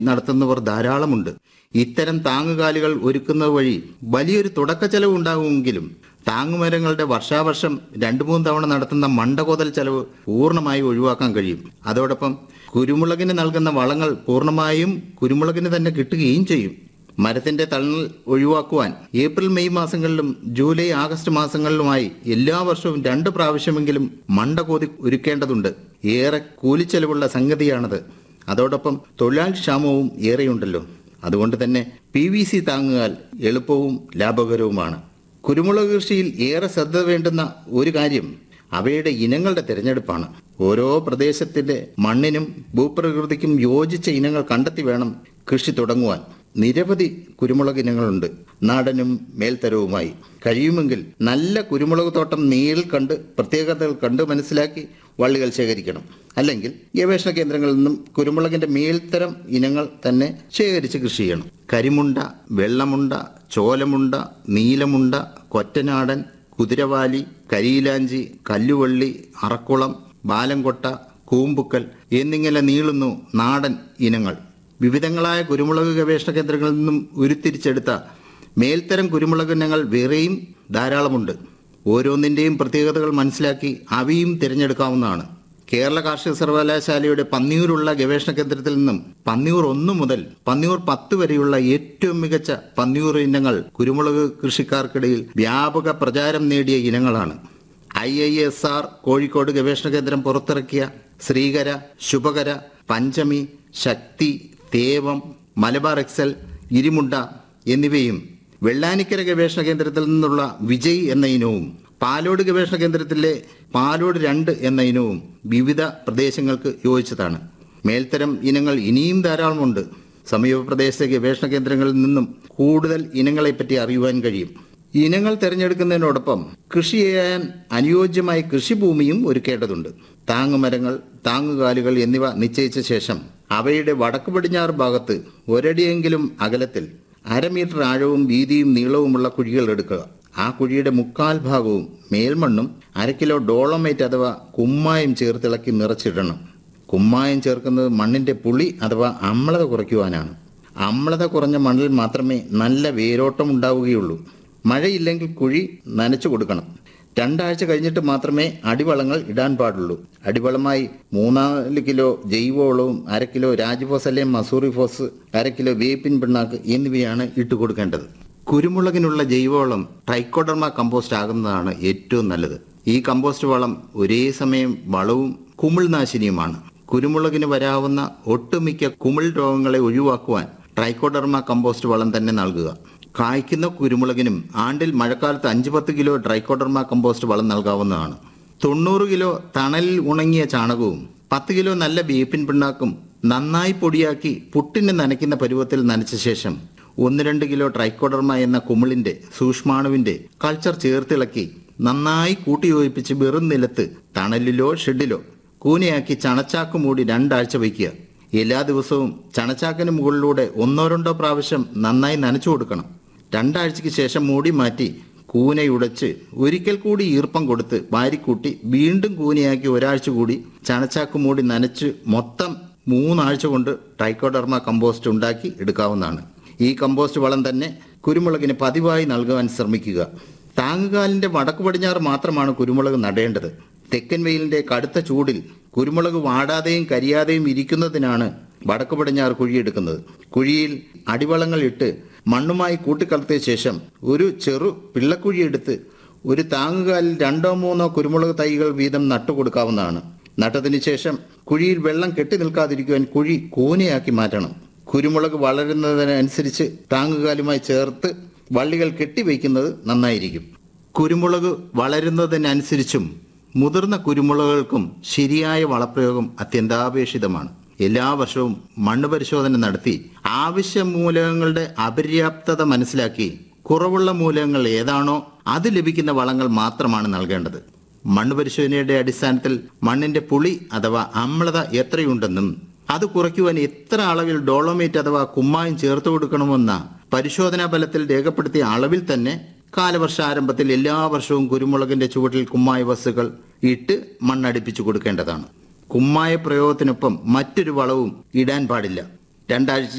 നടത്തുന്നവർ ധാരാളമുണ്ട് ഇത്തരം താങ്ങുകാലുകൾ ഒരുക്കുന്നത് വഴി വലിയൊരു തുടക്ക ചെലവ് ഉണ്ടാകുമെങ്കിലും താങ്ങുമരങ്ങളുടെ വർഷാവർഷം രണ്ടു മൂന്ന് തവണ നടത്തുന്ന മണ്ടകോതൽ ചെലവ് പൂർണ്ണമായി ഒഴിവാക്കാൻ കഴിയും അതോടൊപ്പം കുരുമുളകിന് നൽകുന്ന വളങ്ങൾ പൂർണ്ണമായും കുരുമുളകിന് തന്നെ കിട്ടുകയും ചെയ്യും മരത്തിന്റെ തണൽ ഒഴിവാക്കുവാൻ ഏപ്രിൽ മെയ് മാസങ്ങളിലും ജൂലൈ ആഗസ്റ്റ് മാസങ്ങളിലുമായി എല്ലാ വർഷവും രണ്ട് പ്രാവശ്യമെങ്കിലും മണ്ട കോതി ഒരുക്കേണ്ടതുണ്ട് ഏറെ കൂലിച്ചെലവുള്ള സംഗതിയാണത് അതോടൊപ്പം തൊഴിലാളി ക്ഷാമവും ഏറെയുണ്ടല്ലോ അതുകൊണ്ട് തന്നെ പി വി സി താങ്ങുകാൽ എളുപ്പവും ലാഭകരവുമാണ് കുരുമുളക് കൃഷിയിൽ ഏറെ ശ്രദ്ധ വേണ്ടുന്ന ഒരു കാര്യം അവയുടെ ഇനങ്ങളുടെ തിരഞ്ഞെടുപ്പാണ് ഓരോ പ്രദേശത്തിന്റെ മണ്ണിനും ഭൂപ്രകൃതിക്കും യോജിച്ച ഇനങ്ങൾ കണ്ടെത്തി വേണം കൃഷി തുടങ്ങുവാൻ നിരവധി കുരുമുളക് ഇനങ്ങളുണ്ട് നാടനും മേൽത്തരവുമായി കഴിയുമെങ്കിൽ നല്ല കുരുമുളക് തോട്ടം നേരിൽ കണ്ട് പ്രത്യേകതകൾ കണ്ട് മനസ്സിലാക്കി വള്ളികൾ ശേഖരിക്കണം അല്ലെങ്കിൽ ഗവേഷണ കേന്ദ്രങ്ങളിൽ നിന്നും കുരുമുളകിന്റെ മേൽത്തരം ഇനങ്ങൾ തന്നെ ശേഖരിച്ച് കൃഷി ചെയ്യണം കരിമുണ്ട വെള്ളമുണ്ട ചോലമുണ്ട നീലമുണ്ട കൊറ്റനാടൻ കുതിരവാലി കരിയിലാഞ്ചി കല്ലുവള്ളി അറക്കുളം ബാലംകൊട്ട കൂമ്പുക്കൽ എന്നിങ്ങനെ നീളുന്നു നാടൻ ഇനങ്ങൾ വിവിധങ്ങളായ കുരുമുളക് ഗവേഷണ കേന്ദ്രങ്ങളിൽ നിന്നും ഉരുത്തിരിച്ചെടുത്ത മേൽത്തരം കുരുമുളക് ഇനങ്ങൾ വേറെയും ധാരാളമുണ്ട് ഓരോന്നിൻ്റെയും പ്രത്യേകതകൾ മനസ്സിലാക്കി അവയും തിരഞ്ഞെടുക്കാവുന്നതാണ് കേരള കാർഷിക സർവകലാശാലയുടെ പന്നിയൂരുള്ള ഗവേഷണ കേന്ദ്രത്തിൽ നിന്നും പന്നിയൂർ ഒന്ന് മുതൽ പന്നിയൂർ പത്ത് വരെയുള്ള ഏറ്റവും മികച്ച പന്നിയൂർ ഇനങ്ങൾ കുരുമുളക് കൃഷിക്കാർക്കിടയിൽ വ്യാപക പ്രചാരം നേടിയ ഇനങ്ങളാണ് I I S R Kozhikode ഗവേഷണ കേന്ദ്രം പുറത്തിറക്കിയ ശ്രീകര ശുഭകര പഞ്ചമി ശക്തി തേവം മലബാർ എക്സൽ ഇരിമുണ്ട എന്നിവയും വെള്ളാനിക്കര ഗവേഷണ കേന്ദ്രത്തിൽ നിന്നുള്ള വിജയ് എന്ന ഇനവും പാലോട് ഗവേഷണ കേന്ദ്രത്തിലെ പാലോട് രണ്ട് എന്ന ഇനവും വിവിധ പ്രദേശങ്ങൾക്ക് യോജിച്ചതാണ് മേൽത്തരം ഇനങ്ങൾ ഇനിയും ധാരാളമുണ്ട് സമീപ പ്രദേശത്തെ ഗവേഷണ കേന്ദ്രങ്ങളിൽ നിന്നും കൂടുതൽ ഇനങ്ങളെപ്പറ്റി അറിയുവാൻ കഴിയും ഇനങ്ങൾ തിരഞ്ഞെടുക്കുന്നതിനോടൊപ്പം കൃഷി ചെയ്യാൻ അനുയോജ്യമായ കൃഷിഭൂമിയും ഒരുക്കേണ്ടതുണ്ട് താങ്ങുമരങ്ങൾ താങ്ങുകാലുകൾ എന്നിവ നിശ്ചയിച്ച ശേഷം അവയുടെ വടക്ക് പടിഞ്ഞാറ് ഭാഗത്ത് ഒരടിയെങ്കിലും അകലത്തിൽ അരമീറ്റർ ആഴവും വീതിയും നീളവുമുള്ള കുഴികൾ എടുക്കുക ആ കുഴിയുടെ മുക്കാൽ ഭാഗവും മേൽമണ്ണും അര കിലോ ഡോളമൈറ്റ് അഥവാ കുമ്മായം ചേർത്തിളക്കി നിറച്ചിടണം കുമ്മായം ചേർക്കുന്നത് മണ്ണിന്റെ പുളി അഥവാ അമ്ലത കുറയ്ക്കുവാനാണ് അമ്ലത കുറഞ്ഞ മണ്ണിൽ മാത്രമേ നല്ല വേരോട്ടം ഉണ്ടാവുകയുള്ളൂ മഴയില്ലെങ്കിൽ കുഴി നനച്ചു കൊടുക്കണം രണ്ടാഴ്ച കഴിഞ്ഞിട്ട് മാത്രമേ അടിവളങ്ങൾ ഇടാൻ പാടുള്ളൂ അടിവളമായി മൂന്നാല് കിലോ ജൈവവളവും അര കിലോ രാജ്ഫോസ് അല്ലെങ്കിൽ മസൂറി ഫോസ് അര കിലോ വേപ്പിൻ പിണ്ണാക്ക് എന്നിവയാണ് ഇട്ട് കൊടുക്കേണ്ടത് കുരുമുളകിനുള്ള ജൈവവളം ട്രൈക്കോഡർമ കമ്പോസ്റ്റ് ആകുന്നതാണ് ഏറ്റവും നല്ലത് ഈ കമ്പോസ്റ്റ് വളം ഒരേ സമയം വളവും കുമിൾനാശിനിയുമാണ് കുരുമുളകിന് വരാവുന്ന ഒട്ടുമിക്ക കുമിൾ രോഗങ്ങളെ ഒഴിവാക്കുവാൻ ട്രൈക്കോഡർമ കമ്പോസ്റ്റ് വളം തന്നെ നൽകുക കായ്ക്കുന്ന കുരുമുളകിനും ആണ്ടിൽ മഴക്കാലത്ത് അഞ്ച് പത്ത് കിലോ ട്രൈക്കോഡർമ കമ്പോസ്റ്റ് വളം നൽകാവുന്നതാണ് തൊണ്ണൂറ് കിലോ തണലിൽ ഉണങ്ങിയ ചാണകവും പത്ത് കിലോ നല്ല വേപ്പിൻ പിണ്ണാക്കും നന്നായി പൊടിയാക്കി പുട്ടിന് നനയ്ക്കുന്ന പരുവത്തിൽ നനച്ച ശേഷം ഒന്ന് രണ്ട് കിലോ ട്രൈക്കോഡർമ എന്ന കുമിളിന്റെ സൂക്ഷ്മാണുവിന്റെ കൾച്ചർ ചേർത്തിളക്കി നന്നായി കൂട്ടിയോജിപ്പിച്ച് വെറും നിലത്ത് തണലിലോ ഷെഡിലോ കൂനയാക്കി ചണച്ചാക്ക് മൂടി രണ്ടാഴ്ച വയ്ക്കുക എല്ലാ ദിവസവും ചണച്ചാക്കിന് മുകളിലൂടെ ഒന്നോ രണ്ടോ പ്രാവശ്യം നന്നായി നനച്ചു കൊടുക്കണം രണ്ടാഴ്ചയ്ക്ക് ശേഷം മൂടി മാറ്റി കൂനയുടച്ച് ഒരിക്കൽ കൂടി ഈർപ്പം കൊടുത്ത് വാരിക്കൂട്ടി വീണ്ടും കൂനയാക്കി ഒരാഴ്ച കൂടി ചണച്ചാക്ക് മൂടി നനച്ച് മൊത്തം മൂന്നാഴ്ച കൊണ്ട് ട്രൈക്കോഡർമ കമ്പോസ്റ്റ് ഉണ്ടാക്കി എടുക്കാവുന്നതാണ് ഈ കമ്പോസ്റ്റ് വളം തന്നെ കുരുമുളകിന് പതിവായി നൽകുവാൻ ശ്രമിക്കുക താങ്ങുകാലിന്റെ വടക്ക് പടിഞ്ഞാറ് മാത്രമാണ് കുരുമുളക് നടേണ്ടത് തെക്കൻ വെയിലിന്റെ കടുത്ത ചൂടിൽ കുരുമുളക് വാടാതെയും കരിയാതെയും ഇരിക്കുന്നതിനാണ് വടക്ക് പടിഞ്ഞാറ് കുഴിയെടുക്കുന്നത് കുഴിയിൽ അടിവളങ്ങൾ ഇട്ട് മണ്ണുമായി കൂട്ടിക്കലർത്തിയ ശേഷം ഒരു ചെറു പിള്ളക്കുഴി എടുത്ത് ഒരു താങ്ങുകാലിൽ രണ്ടോ മൂന്നോ കുരുമുളക് തൈകൾ വീതം നട്ടുകൊടുക്കാവുന്നതാണ് നട്ടതിന് ശേഷം കുഴിയിൽ വെള്ളം കെട്ടി നിൽക്കാതിരിക്കുവാൻ കുഴി കൂനയാക്കി മാറ്റണം കുരുമുളക് വളരുന്നതിനനുസരിച്ച് താങ്ങുകാലുമായി ചേർത്ത് വള്ളികൾ കെട്ടിവയ്ക്കുന്നത് നന്നായിരിക്കും കുരുമുളക് വളരുന്നതിനനുസരിച്ചും മുതിർന്ന കുരുമുളകുകൾക്കും ശരിയായ വളപ്രയോഗം അത്യന്താപേക്ഷിതമാണ് എല്ലാ വർഷവും മണ്ണ് പരിശോധന നടത്തി ആവശ്യ മൂലകങ്ങളുടെ അപര്യാപ്തത മനസ്സിലാക്കി കുറവുള്ള മൂലകങ്ങൾ ഏതാണോ അത് ലഭിക്കുന്ന വളങ്ങൾ മാത്രമാണ് നൽകേണ്ടത് മണ്ണ് പരിശോധനയുടെ അടിസ്ഥാനത്തിൽ മണ്ണിന്റെ പുളി അഥവാ അമ്ലത എത്രയുണ്ടെന്നും അത് കുറയ്ക്കുവാൻ എത്ര അളവിൽ ഡോളോമേറ്റ് അഥവാ കുമ്മായം ചേർത്ത് കൊടുക്കണമെന്ന പരിശോധനാ ഫലത്തിൽ രേഖപ്പെടുത്തിയ അളവിൽ തന്നെ കാലവർഷാരംഭത്തിൽ എല്ലാ വർഷവും കുരുമുളകിന്റെ ചുവട്ടിൽ കുമ്മായ വസ്തുക്കൾ ഇട്ട് മണ്ണടിപ്പിച്ചു കൊടുക്കേണ്ടതാണ് കുമ്മായ പ്രയോഗത്തിനൊപ്പം മറ്റൊരു വളവും ഇടാൻ പാടില്ല രണ്ടാഴ്ച